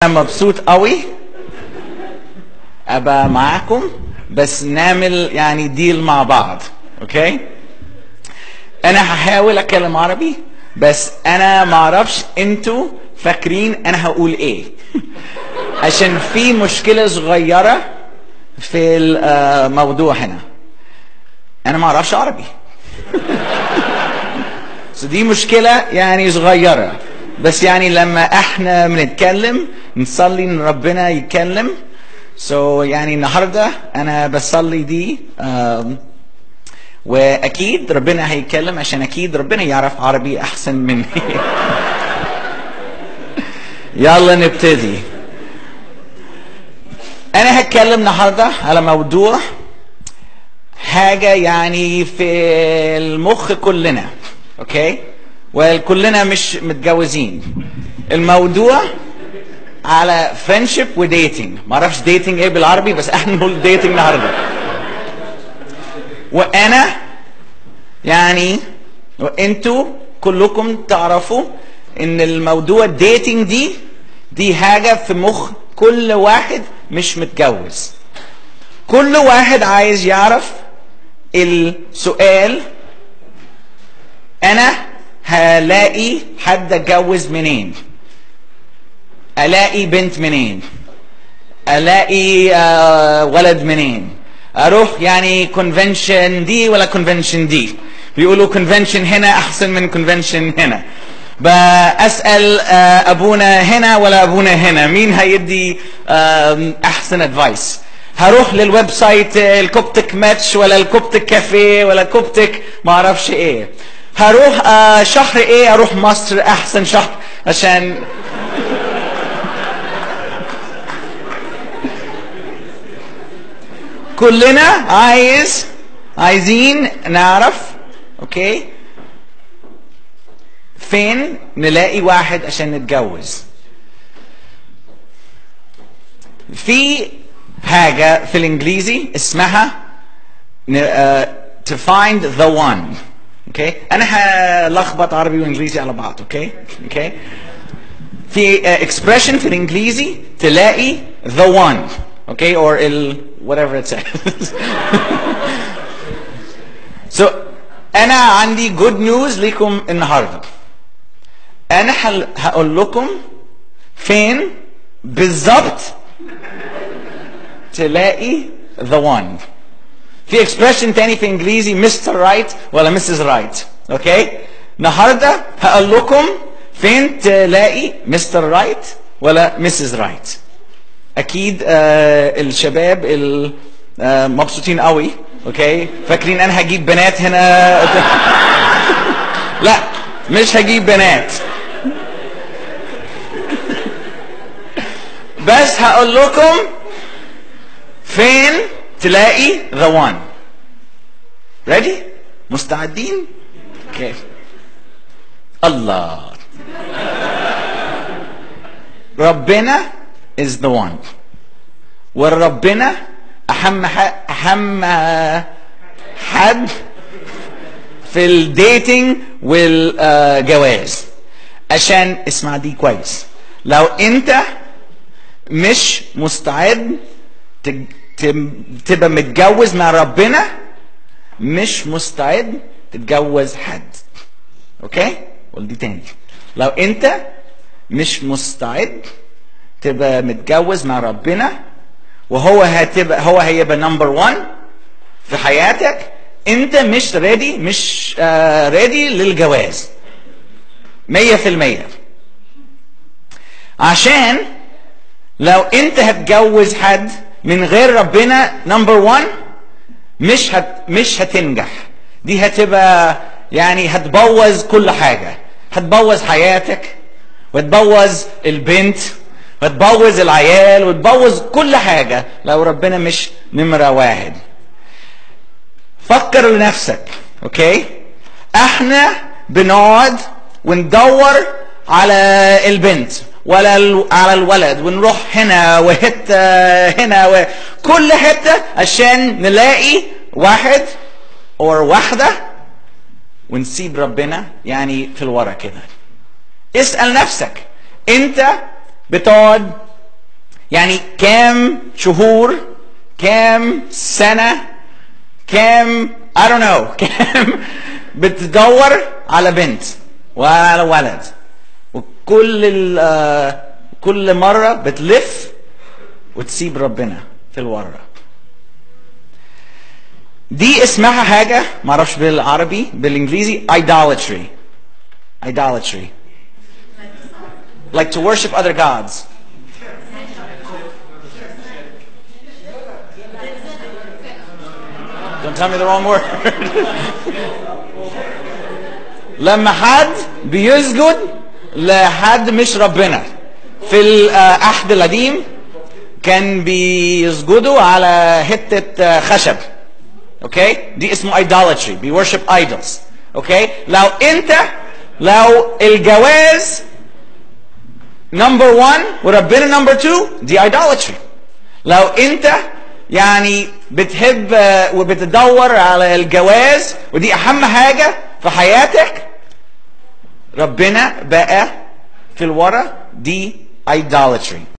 انا مبسوط قوي ابقى معاكم بس نعمل يعني ديل مع بعض اوكي انا هحاول اتكلم عربي بس انا ما اعرفش انتوا فاكرين انا هقول ايه عشان في مشكله صغيره في الموضوع هنا انا ما اعرفش عربي so دي مشكله يعني صغيره بس يعني لما احنا بنتكلم نصلي ان ربنا يتكلم so يعني النهارده انا بصلي دي آم، واكيد ربنا هيتكلم عشان اكيد ربنا يعرف عربي احسن مني يلا نبتدي انا هتكلم النهارده على موضوع حاجه يعني في المخ كلنا اوكي وكلنا مش متجوزين الموضوع على فريندشيب وديتنج ما اعرفش ديتنج ايه بالعربي بس احنا نقول ديتنج النهارده وانا يعني وانتوا كلكم تعرفوا ان الموضوع الديتنج دي دي حاجه في مخ كل واحد مش متجوز كل واحد عايز يعرف السؤال انا هلاقي حد اتجوز منين الاقي بنت منين الاقي آه ولد منين اروح يعني كونفنشن دي ولا كونفنشن دي بيقولوا كونفنشن هنا احسن من كونفنشن هنا بسال آه ابونا هنا ولا ابونا هنا مين هيدي آه احسن ادفايس هروح للويب سايت آه، الكوبتك ماتش ولا الكوبتك كافيه ولا كوبتك ما اعرفش ايه هروح آه شهر ايه اروح مصر احسن شهر عشان كلنا عايز عايزين نعرف اوكي فين نلاقي واحد عشان نتجوز في حاجة في الانجليزي اسمها ن- آه، to find the one اوكي انا هلخبط عربي وانجليزي على بعض اوكي اوكي في آه، expression في الانجليزي تلاقي the one okay or ال whatever it says so انا عندي good news ليكم النهارده انا هل- هقول لكم فين بالظبط تلاقي the one في expression تاني في انجليزي مستر رايت ولا مسز رايت اوكي النهارده هقول لكم فين تلاقي مستر رايت ولا مسز رايت اكيد آه الشباب ال- آه مبسوطين قوي اوكي فاكرين انا هجيب بنات هنا لا مش هجيب بنات بس هقول لكم فين تلاقي the one ready مستعدين اوكي الله ربنا is the one والربنا اهم ح- اهم حد في الديتنج والجواز عشان اسمع دي كويس لو انت مش مستعد تج- تم- تبقى متجوز مع ربنا مش مستعد تتجوز حد اوكي قول دي تاني لو انت مش مستعد تبقى متجوز مع ربنا وهو هتبقى هو هيبقى نمبر 1 في حياتك انت مش ريدي مش ريدي للجواز 100% عشان لو انت هتجوز حد من غير ربنا نمبر 1 مش هت مش هتنجح دي هتبقى يعني هتبوظ كل حاجه هتبوظ حياتك وتبوظ البنت وتبوظ العيال وتبوظ كل حاجه لو ربنا مش نمره واحد فكر لنفسك اوكي احنا بنقعد وندور على البنت ولا ال- على الولد ونروح هنا وحته هنا وكل حته عشان نلاقي واحد او واحده ونسيب ربنا يعني في الورا كده اسال نفسك انت بتقعد يعني كام شهور كام سنة كام I don't know كام بتدور على بنت وعلى ولد وكل ال- آه، كل مرة بتلف وتسيب ربنا في الورا دي اسمها حاجة معرفش بالعربي بالانجليزي idolatry idolatry like to worship other gods don't tell me the wrong word لما حد بيسجد لحد مش ربنا في العهد القديم كان بيسجدوا على حتة خشب اوكي دي اسمه idolatry بي worship idols اوكي لو انت لو الجواز نمبر 1 وربنا نمبر 2 دي idolatry لو انت يعني بتحب آه، وبتدور على الجواز ودي اهم حاجة في حياتك ربنا بقى في الورا دي idolatry